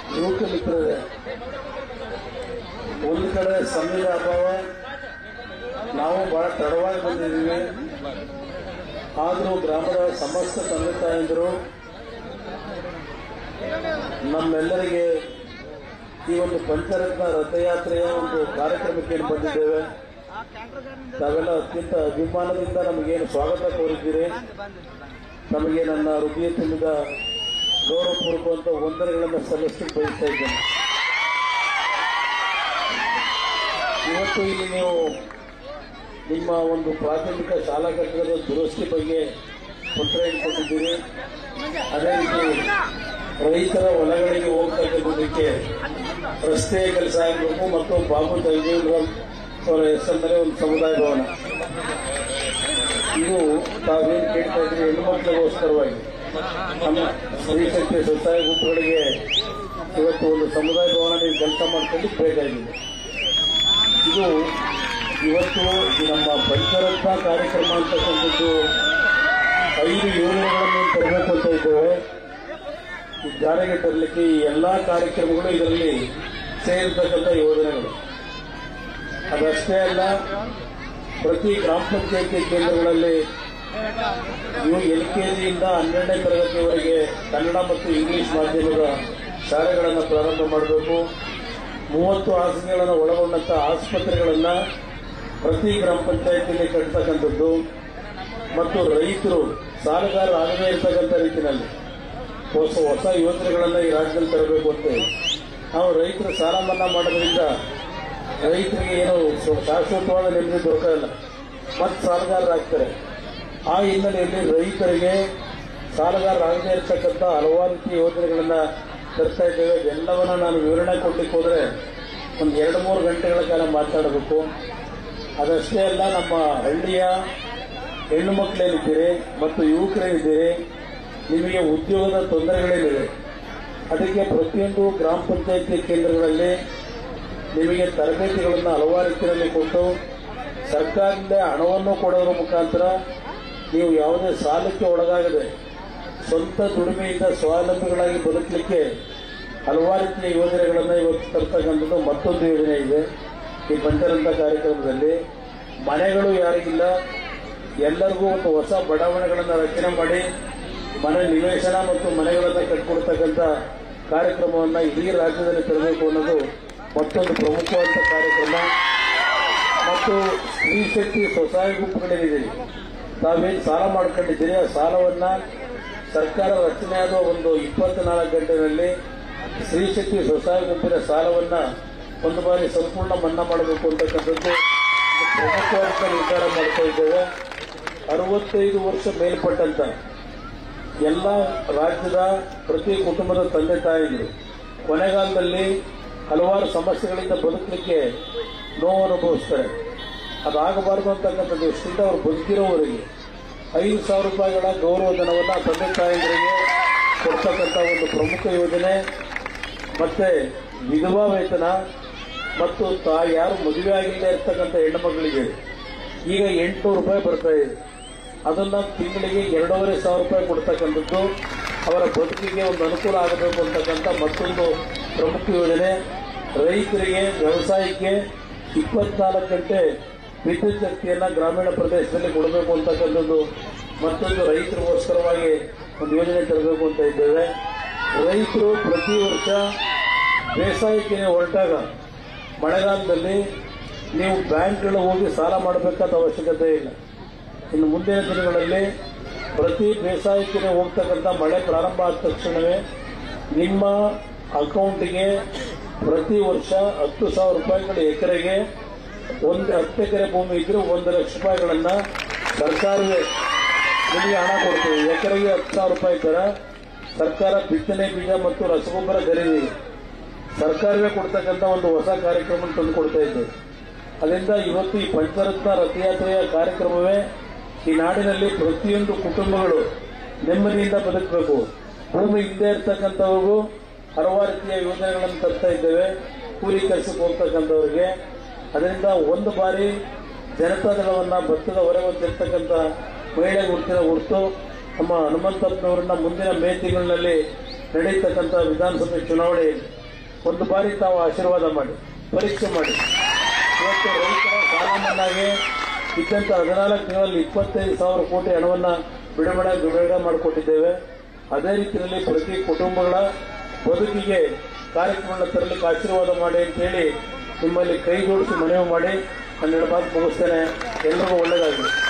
ಯುವಕ ಮಿತ್ರರೇ ಒಂದು ಕಡೆ ಸಮಯದ ಅಭಾವ ನಾವು ಬಹಳ ತಡವಾಗಿ ಬಂದಿದ್ದೀವಿ ಆದರೂ ಗ್ರಾಮದ ಸಮಸ್ತ ತಂದೆ ತಾಯಂದಿರು ನಮ್ಮೆಲ್ಲರಿಗೆ ಈ ಒಂದು ಪಂಚರತ್ನ ರಥಯಾತ್ರೆಯ ಒಂದು ಕಾರ್ಯಕ್ರಮಕ್ಕೆ ಏನು ಬಂದಿದ್ದೇವೆ ತಾವೆಲ್ಲ ಅತ್ಯಂತ ಅಭಿಮಾನದಿಂದ ನಮಗೇನು ಸ್ವಾಗತ ಕೋರಿದ್ದೀರಿ ನಮಗೆ ನನ್ನ ಹೃದಯ ತುಂಬಿದ ಗೌರವಪೂರ್ವಕವಂತ ವಂದನೆಗಳನ್ನು ಸಲ್ಲಿಸಲಿಕ್ಕೆ ಬಯಸ್ತಾ ಇದ್ದೇನೆ ಇವತ್ತು ಇಲ್ಲಿ ನೀವು ನಿಮ್ಮ ಒಂದು ಪ್ರಾಥಮಿಕ ಶಾಲಾ ಕಟ್ಟಡದ ದುರಸ್ತಿ ಬಗ್ಗೆ ಪತ್ರ ಇಟ್ಕೊಂಡಿದ್ದೀರಿ ಅದೇ ರೀತಿ ರೈತರ ಹೊಲಗಳಿಗೆ ಹೋಗ್ತಕ್ಕಂಥದಕ್ಕೆ ರಸ್ತೆ ಕೆಲಸ ಆಗಬೇಕು ಮತ್ತು ಬಾಬು ಜಗಜೀವನ್ ಅವರ ಹೆಸರಿನಲ್ಲಿ ಒಂದು ಸಮುದಾಯ ಭವನ ಇದು ತಾವೇನು ಕೇಳ್ತಾ ಇದ್ರಿ ಹೆಣ್ಣುಮಕ್ಕಳಿಗೋಸ್ಕರವಾಗಿ ನಮ್ಮ ಸ್ತ್ರೀಶಕ್ತಿ ಸ್ವಸಹಾಯ ಗುಂಪುಗಳಿಗೆ ಇವತ್ತು ಒಂದು ಸಮುದಾಯ ಭವನ ನೀವು ಕೆಲಸ ಮಾಡ್ಕೊಂಡು ಬೇಕಾಗಿದೆ ಇದು ಇವತ್ತು ಈ ನಮ್ಮ ಪಂಚರತ್ನ ಕಾರ್ಯಕ್ರಮ ಅಂತಕ್ಕಂಥದ್ದು ಐದು ಯೋಜನೆಗಳನ್ನು ತರಬೇಕು ಅಂತ ಇದ್ದೇವೆ ಈ ಜಾರಿಗೆ ತರಲಿಕ್ಕೆ ಈ ಎಲ್ಲಾ ಕಾರ್ಯಕ್ರಮಗಳು ಇದರಲ್ಲಿ ಸೇರಿರ್ತಕ್ಕಂಥ ಯೋಜನೆಗಳು ಅದಷ್ಟೇ ಅಲ್ಲ ಪ್ರತಿ ಗ್ರಾಮ ಪಂಚಾಯತಿ ಕೇಂದ್ರಗಳಲ್ಲಿ ಇವು ಎಲ್ ಕೆ ಜಿಯಿಂದ ಹನ್ನೆರಡನೇ ತರಗತಿಯವರೆಗೆ ಕನ್ನಡ ಮತ್ತು ಇಂಗ್ಲಿಷ್ ಮಾಧ್ಯಮದ ಶಾಲೆಗಳನ್ನು ಪ್ರಾರಂಭ ಮಾಡಬೇಕು ಮೂವತ್ತು ಹಾಸಿಗೆಗಳನ್ನು ಒಳಗೊಂಡಂತ ಆಸ್ಪತ್ರೆಗಳನ್ನ ಪ್ರತಿ ಗ್ರಾಮ ಪಂಚಾಯತಿಯಲ್ಲಿ ಕಟ್ಟತಕ್ಕಂಥದ್ದು ಮತ್ತು ರೈತರು ಸಾಲಗಾರರಾಗದೇ ಇರತಕ್ಕಂಥ ರೀತಿಯಲ್ಲಿ ಹೊಸ ಹೊಸ ಯೋಜನೆಗಳನ್ನ ಈ ರಾಜ್ಯದಲ್ಲಿ ತರಬೇಕು ಅಂತ ಹೇಳಿ. ನಾವು ರೈತರು ಸಾಲ ಮನ್ನಾ ಮಾಡೋದ್ರಿಂದ ರೈತರಿಗೆ ಏನು ಸ- ಶಾಶ್ವತವಾದ ನೆಮ್ಮದಿ ದೊರಕಲ್ಲ ಮತ್ತೆ ಸಾಲಗಾರರಾಗ್ತಾರೆ ಆ ಹಿನ್ನೆಲೆಯಲ್ಲಿ ರೈತರಿಗೆ ಸಾಲಗಾರರಾಗದೇ ಇರತಕ್ಕಂಥ ಹಲವಾರು ರೀತಿಯ ಯೋಜನೆಗಳನ್ನ ತರ್ತಾ ಇದ್ದೇವೆ ಎಲ್ಲವನ್ನ ನಾನು ವಿವರಣೆ ಕೊಡ್ಲಿಕ್ಕೆ ಹೋದ್ರೆ ಒಂದು ಎರಡು ಮೂರು ಗಂಟೆಗಳ ಕಾಲ ಮಾತಾಡಬೇಕು ಅದಷ್ಟೇ ಅಲ್ಲ ನಮ್ಮ ಹಳ್ಳಿಯ ಹೆಣ್ಣು ಮಕ್ಕಳೇನಿದ್ದೀರಿ ಮತ್ತು ಯುವಕರೇನಿದ್ದೀರಿ ನಿಮಗೆ ಉದ್ಯೋಗದ ತೊಂದರೆಗಳೇನಿದೆ ಅದಕ್ಕೆ ಪ್ರತಿಯೊಂದು ಗ್ರಾಮ ಪಂಚಾಯತಿ ಕೇಂದ್ರಗಳಲ್ಲಿ ನಿಮಗೆ ತರಬೇತಿಗಳನ್ನು ಹಲವಾರು ರೀತಿಯಲ್ಲಿ ಕೊಟ್ಟು ಸರ್ಕಾರದಿಂದ ಹಣವನ್ನು ಕೊಡೋದ್ರ ಮುಖಾಂತರ ನೀವು ಯಾವುದೇ ಸಾಲಕ್ಕೆ ಒಳಗಾಗದೆ ಸ್ವಂತ ದುಡಿಮೆಯಿಂದ ಸ್ವಾವಲಂಬಿಗಳಾಗಿ ಬದುಕಲಿಕ್ಕೆ ಹಲವಾರು ರೀತಿಯ ಯೋಜನೆಗಳನ್ನು ಇವತ್ತು ತರ್ತಕ್ಕಂಥದ್ದು ಮತ್ತೊಂದು ಯೋಜನೆ ಇದೆ ಈ ಪಂಚರಂತ ಕಾರ್ಯಕ್ರಮದಲ್ಲಿ ಮನೆಗಳು ಯಾರಿಗಿಲ್ಲ ಎಲ್ಲರಿಗೂ ಒಂದು ಹೊಸ ಬಡಾವಣೆಗಳನ್ನು ರಚನೆ ಮಾಡಿ ಮನೆ ನಿವೇಶನ ಮತ್ತು ಮನೆಗಳನ್ನು ಕಟ್ಟಿಕೊಡ್ತಕ್ಕಂಥ ಕಾರ್ಯಕ್ರಮವನ್ನು ಇಡೀ ರಾಜ್ಯದಲ್ಲಿ ತರಬೇಕು ಅನ್ನೋದು ಮತ್ತೊಂದು ಪ್ರಮುಖವಾದ ಕಾರ್ಯಕ್ರಮ ಮತ್ತು ಸ್ತ್ರೀ ಶಕ್ತಿ ಸ್ವಸಹಾಯ ಗುಂಪುಗಳೇನಿದೆ ತಾವೇನು ಸಾಲ ಮಾಡ್ಕೊಂಡಿದ್ದೀರಿ ಆ ಸಾಲವನ್ನ ಸರ್ಕಾರ ರಚನೆಯಾದ ಒಂದು ಇಪ್ಪತ್ನಾಲ್ಕು ಗಂಟೆನಲ್ಲಿ ಸ್ತ್ರೀ ಶಕ್ತಿ ಸ್ವಸಹಾಯ ಗುಂಪಿನ ಸಾಲವನ್ನ ಒಂದು ಬಾರಿ ಸಂಪೂರ್ಣ ಮನ್ನಾ ಮಾಡಬೇಕು ಅಂತಕ್ಕಂಥದ್ದು ಒಂದು ಪ್ರಮುಖವಾದ ನಿರ್ಧಾರ ಮಾಡ್ತಾ ಇದ್ದೇವೆ ಅರವತ್ತೈದು ವರ್ಷ ಮೇಲ್ಪಟ್ಟಂತ ಎಲ್ಲ ರಾಜ್ಯದ ಪ್ರತಿ ಕುಟುಂಬದ ತಂದೆ ತಾಯಿಗಳು ಕೊನೆಗಾಲದಲ್ಲಿ ಹಲವಾರು ಸಮಸ್ಯೆಗಳಿಂದ ಬದುಕಲಿಕ್ಕೆ ನೋವು ಅನುಭವಿಸ್ತಾರೆ ಅದಾಗಬಾರದು ಅಂತಕ್ಕಂಥ ದೃಷ್ಟಿಯಿಂದ ಅವರು ಬದುಕಿರೋವರೆಗೆ ಐದು ಸಾವಿರ ರೂಪಾಯಿಗಳ ಗೌರವ ಧನವನ್ನು ತಂದೆ ತಾಯಿಗಳಿಗೆ ಕೊಡ್ತಕ್ಕಂಥ ಒಂದು ಪ್ರಮುಖ ಯೋಜನೆ ಮತ್ತೆ ವಿಧವಾ ವೇತನ ಮತ್ತು ತಾ ಯಾರು ಮದುವೆ ಆಗಿಲ್ಲದೆ ಇರ್ತಕ್ಕಂಥ ಹೆಣ್ಣು ಮಕ್ಕಳಿಗೆ ಈಗ ಎಂಟುನೂರು ರೂಪಾಯಿ ಬರ್ತಾ ಇದೆ ಅದನ್ನ ತಿಂಗಳಿಗೆ ಎರಡೂವರೆ ಸಾವಿರ ರೂಪಾಯಿ ಕೊಡ್ತಕ್ಕಂಥದ್ದು ಅವರ ಬದುಕಿಗೆ ಒಂದು ಅನುಕೂಲ ಆಗಬೇಕು ಅಂತಕ್ಕಂಥ ಮತ್ತೊಂದು ಪ್ರಮುಖ ಯೋಜನೆ ರೈತರಿಗೆ ವ್ಯವಸಾಯಕ್ಕೆ ಇಪ್ಪತ್ನಾಲ್ಕು ಗಂಟೆ ವಿದ್ಯುತ್ ಶಕ್ತಿಯನ್ನ ಗ್ರಾಮೀಣ ಪ್ರದೇಶದಲ್ಲಿ ಕೊಡಬೇಕು ಅಂತಕ್ಕಂಥದ್ದು ಮತ್ತೊಂದು ರೈತರಿಗೋಸ್ಕರವಾಗಿ ಒಂದು ಯೋಜನೆ ತರಬೇಕು ಅಂತ ಇದ್ದೇವೆ ರೈತರು ಪ್ರತಿ ವರ್ಷ ಬೇಸಾಯಕ್ಕೆ ಹೊರಟಾಗ ಮಳೆಗಾಲದಲ್ಲಿ ನೀವು ಬ್ಯಾಂಕ್ಗಳು ಹೋಗಿ ಸಾಲ ಮಾಡಬೇಕಾದ ಅವಶ್ಯಕತೆ ಇಲ್ಲ ಇನ್ನು ಮುಂದಿನ ದಿನಗಳಲ್ಲಿ ಪ್ರತಿ ಬೇಸಾಯಕ್ಕೆ ಹೋಗ್ತಕ್ಕಂಥ ಮಳೆ ಪ್ರಾರಂಭ ಆದ ತಕ್ಷಣವೇ ನಿಮ್ಮ ಅಕೌಂಟಿಗೆ ಪ್ರತಿ ವರ್ಷ ಹತ್ತು ಸಾವಿರ ರೂಪಾಯಿಗಳ ಎಕರೆಗೆ ಒಂದು ಹತ್ತು ಎಕರೆ ಭೂಮಿ ಇದ್ರೆ ಒಂದು ಲಕ್ಷ ರೂಪಾಯಿಗಳನ್ನ ಸರ್ಕಾರವೇ ನಿಮಗೆ ಹಣ ಕೊಡ್ತೇವೆ ಎಕರೆಗೆ ಹತ್ತು ಸಾವಿರ ರೂಪಾಯಿ ದರ ಸರ್ಕಾರ ಬಿತ್ತನೆ ಬೀಜ ಮತ್ತು ರಸಗೊಬ್ಬರ ಖರೀದಿಗೆ ಸರ್ಕಾರವೇ ಕೊಡ್ತಕ್ಕಂಥ ಒಂದು ಹೊಸ ಕಾರ್ಯಕ್ರಮ ತಂದು ಕೊಡ್ತಾ ಇದ್ದೇವೆ ಅದರಿಂದ ಇವತ್ತು ಈ ಪಂಚರತ್ನ ರಥಯಾತ್ರೆಯ ಕಾರ್ಯಕ್ರಮವೇ ಈ ನಾಡಿನಲ್ಲಿ ಪ್ರತಿಯೊಂದು ಕುಟುಂಬಗಳು ನೆಮ್ಮದಿಯಿಂದ ಬದುಕಬೇಕು ಭೂಮಿ ಇಲ್ಲದೆ ಇರ್ತಕ್ಕಂಥವ್ರಿಗೂ ಹಲವಾರು ರೀತಿಯ ಯೋಜನೆಗಳನ್ನು ತರ್ತಾ ಇದ್ದೇವೆ ಕೂಲಿ ಕೆಲಸಕ್ಕೆ ಹೋಗ್ತಕ್ಕಂಥವ್ರಿಗೆ ಅದರಿಂದ ಒಂದು ಬಾರಿ ಜನತಾದಳವನ್ನ ಭತ್ತದ ಹೊರೆ ಹೊಂದಿರ್ತಕ್ಕಂಥ ಮಹಿಳೆ ಗುರುತಿನ ಗುರುತು ನಮ್ಮ ಹನುಮಂತಪ್ಪನವರನ್ನ ಮುಂದಿನ ಮೇ ತಿಂಗಳಿನಲ್ಲಿ ನಡೆಯತಕ್ಕಂಥ ವಿಧಾನಸಭೆ ಚುನಾವಣೆಯಲ್ಲಿ ಒಂದು ಬಾರಿ ತಾವು ಆಶೀರ್ವಾದ ಮಾಡಿ ಪರೀಕ್ಷೆ ಮಾಡಿ ಇವತ್ತು ರೈತರ ಸಾಲ ಮನ್ನಾಗೆ ಇದ್ದಂತ ಹದಿನಾಲ್ಕು ತಿಂಗಳಲ್ಲಿ ಇಪ್ಪತ್ತೈದು ಸಾವಿರ ಕೋಟಿ ಹಣವನ್ನ ಬಿಡುಗಡೆ ಬಿಡುಗಡೆ ಮಾಡಿಕೊಟ್ಟಿದ್ದೇವೆ ಅದೇ ರೀತಿಯಲ್ಲಿ ಪ್ರತಿ ಕುಟುಂಬಗಳ ಬದುಕಿಗೆ ಕಾರ್ಯಕ್ರಮಗಳನ್ನ ತರಲಿಕ್ಕೆ ಆಶೀರ್ವಾದ ಮಾಡಿ ಅಂತ ಹೇಳಿ ನಿಮ್ಮಲ್ಲಿ ಕೈ ಜೋಡಿಸಿ ಮನವಿ ಮಾಡಿ ಹನ್ನೆರಡು ಮಾತು ಮುಗಿಸ್ತೇನೆ ಎಲ್ರಿಗೂ ಒಳ್ಳೆಯದಾಗಲಿ